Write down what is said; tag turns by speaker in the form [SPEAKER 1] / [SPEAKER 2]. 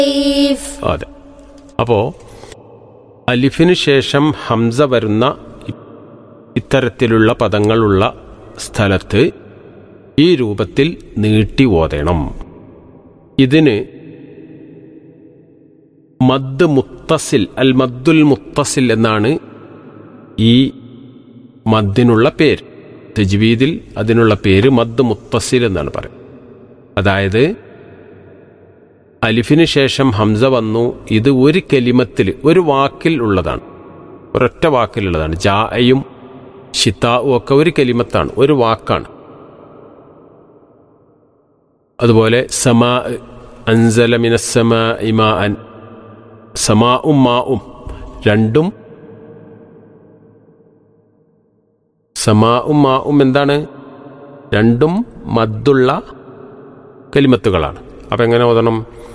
[SPEAKER 1] كيف
[SPEAKER 2] അതെ അപ്പോൾ അലിഫിന് ശേഷം ഹംസ വരുന്ന ഇ- ഇത്തരത്തിലുള്ള പദങ്ങളുള്ള സ്ഥലത്ത് ഈ രൂപത്തിൽ നീട്ടി ഓതണം ഇതിന് മദ് മുത്തസിൽ അൽ മദ്ദുൽ മുത്തസിൽ എന്നാണ് ഈ മദ്ദിനുള്ള പേര് തജ്വീദിൽ അതിനുള്ള പേര് മദ് മുത്തസിൽ എന്നാണ് പറയുന്നത് അതായത് അലിഫിന് ശേഷം ഹംസ വന്നു ഇത് ഒരു കലിമത്തിൽ ഒരു വാക്കിൽ ഉള്ളതാണ് ഒരൊറ്റ വാക്കിലുള്ളതാണ് ജായും ഷിത്താവും ഒക്കെ ഒരു കലിമത്താണ് ഒരു വാക്കാണ് അതുപോലെ സമാ അൻസല മിനസ്സമ ഇമാ അൻ സമാഉം മാഉം രണ്ടും സമാഉം മാഉം എന്താണ് രണ്ടും മദ്ദുള്ള കലിമത്തുകളാണ് അപ്പം എങ്ങനെ ഓതണം